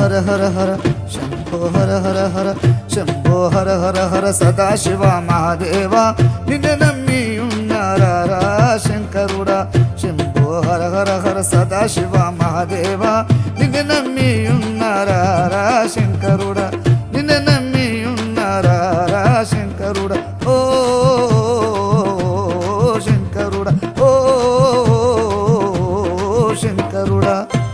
హర హర హర శంభో హర హర హర శంభో హర హర హర సదాశివ మహాదేవ నిన్ను నమ్మి ఉన్నారా శంకరుడా శంభో హర హర హర సదాశివ మహాదేవ నిన్ను నమ్మి ఉన్నారా శంకరుడా నిన్ను నమ్మి ఉన్నారా శంకరుడా ఓ శంకరుడా ఓ శంకరుడా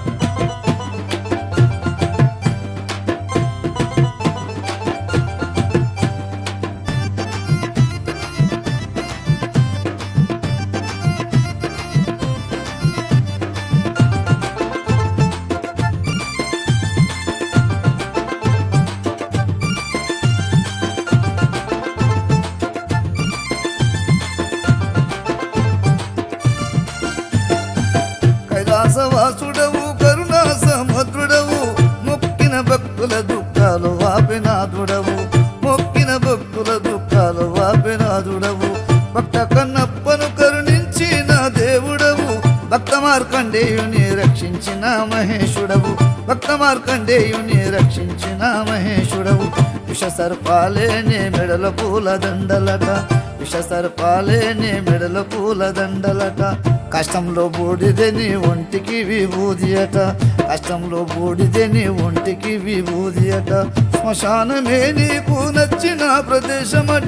కైలాసవాసుడవు కరుణా సముద్రుడవు మొక్కిన భక్తుల దుఃఖాలు వాపినాథుడవు మొక్కిన భక్తుల దుఃఖాలు వాపినాథుడవు భక్త కన్నప్పను కరుణించిన దేవుడవు భక్త మార్కండేయుని రక్షించిన మహేశుడవు భక్త మార్కండేయుని రక్షించిన మహేశుడవు విష సర్పాలేనే మెడల పూల దండలట విష సర్పాలేనే మెడల పూల దండలట కష్టంలో బూడిదే నీ ఒంటికి విభూది అట కష్టంలో బూడిదే నీ ఒంటికి విభూది అట శ్మశానమే నీకు నచ్చిన ప్రదేశమట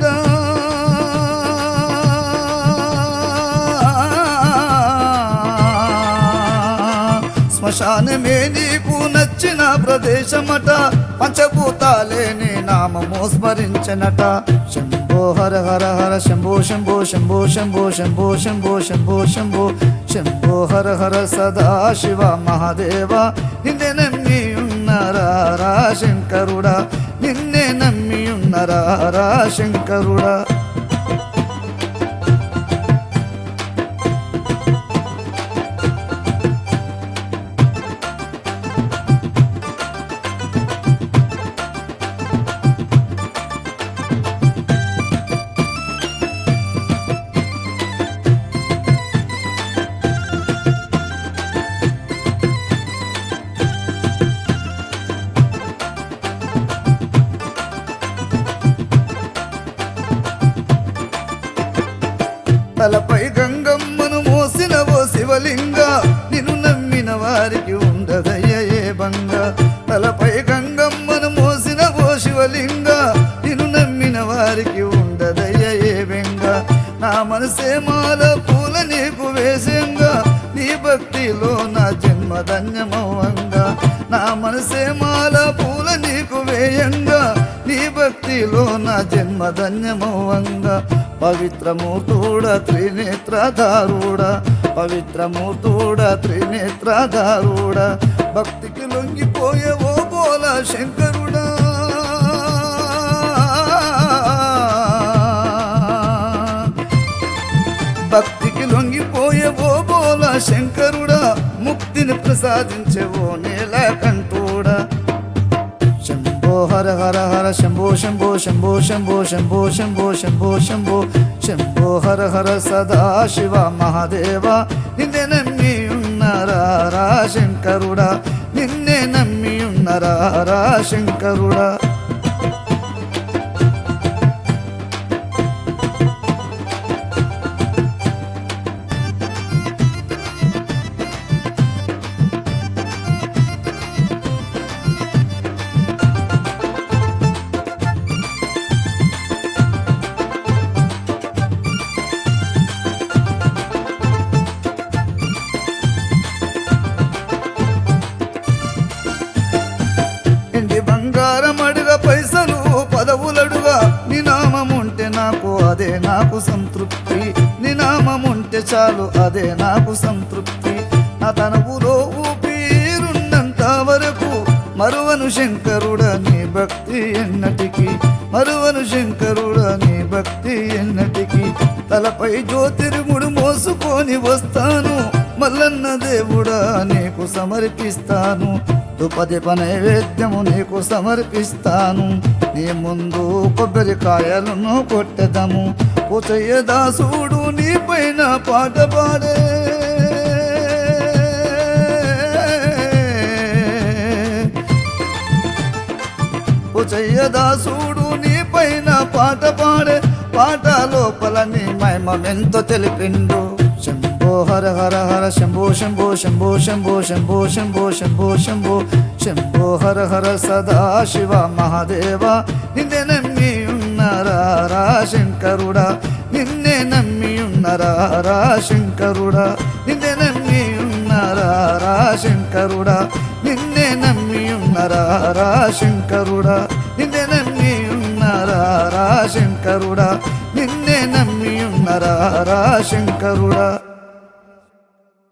శ్మశానమే నీకు నచ్చిన ప్రదేశమట పంచభూతాలే నీ నామము స్మరించనట శంభో హర హర హర శంభో శంభో శంభో శంభో శంభో శంభో శంభో శంభో శంభో హర హర సదా శివ మహాదేవ నిన్నే నమ్మి ఉన్నారా శంకరుడా నిన్నే నమ్మి ఉన్నారా శంకరుడా తలపై గంగమ్మను మోసిన ఓ శివలింగ నిన్ను నమ్మిన వారికి ఉండదయ్య ఏ బంగ తలపై గంగమ్మను మోసిన ఓ శివలింగ నిన్ను నమ్మిన వారికి ఉండదయ్య ఏ బెంగ నా మనసే మాల పూల నీకు వేసేంగా నీ భక్తిలో నా జన్మ ధన్యమవంగా నా మనసే మాల పూల నీకు వేయంగా నీ భక్తిలో నా జన్మ ధన్యమవంగా పవిత్రమూర్తుడ త్రినేత్రధారుడ పవిత్రమూర్తుడ త్రినేత్రధారుడ భక్తికి లొంగిపోయే ఓ బోల శంకరుడా భక్తికి లొంగిపోయే ఓ బోల శంకరుడా ముక్తిని ప్రసాదించే ఓ నేల కంటూడా శంభో హర హర హర శంభో శంభో శంభో శంభో శంభో శంభో శంభో శంభో శంభో హర హర సదా శివ మహాదేవ నిన్నే నమ్మి ఉన్నారా శంకరుడా నిన్నే నమ్మి ఉన్నారా శంకరుడా ఎండి బంగారం అడుగ పైసలు పదవులడుగా నీ నామముంటే నాకు అదే నాకు సంతృప్తి నీ నామముంటే చాలు అదే నాకు సంతృప్తి నా తనవులో ఊపిరున్నంత వరకు మరువను శంకరుడ నీ భక్తి ఎన్నటికి మరువను శంకరుడ నీ భక్తి ఎన్నటికి తలపై జ్యోతిర్ముడు మోసుకొని వస్తాను మల్లన్న దేవుడా నీకు సమర్పిస్తాను దుపదిప నైవేద్యము నీకు సమర్పిస్తాను నీ ముందు కొబ్బరికాయలను కొట్టెదము పోచయ్య దాసుడు నీ పైన పాట పాడే జబ్బు చెయ్యదాసుడు నీ పైన పాట పాడే పాట లోపల నీ మహిమెంతో తెలిపిండు శంభో హర హర హర శంభో శంభో శంభో శంభో శంభో శంభో శంభో శంభో శంభో హర హర సదా శివ మహాదేవ నిన్నే నమ్మి ఉన్నారా శంకరుడా నిన్నే నమ్మి ఉన్నారా శంకరుడా నిన్నే నమ్మి ఉన్నారా శంకరుడా నిన్నే నమ్మి ఉన్నారా శంకరుడా నిన్నే నమ్మి ఉన్నారా శంకరుడా నిన్నే నమ్మి ఉన్నారా శంకరుడా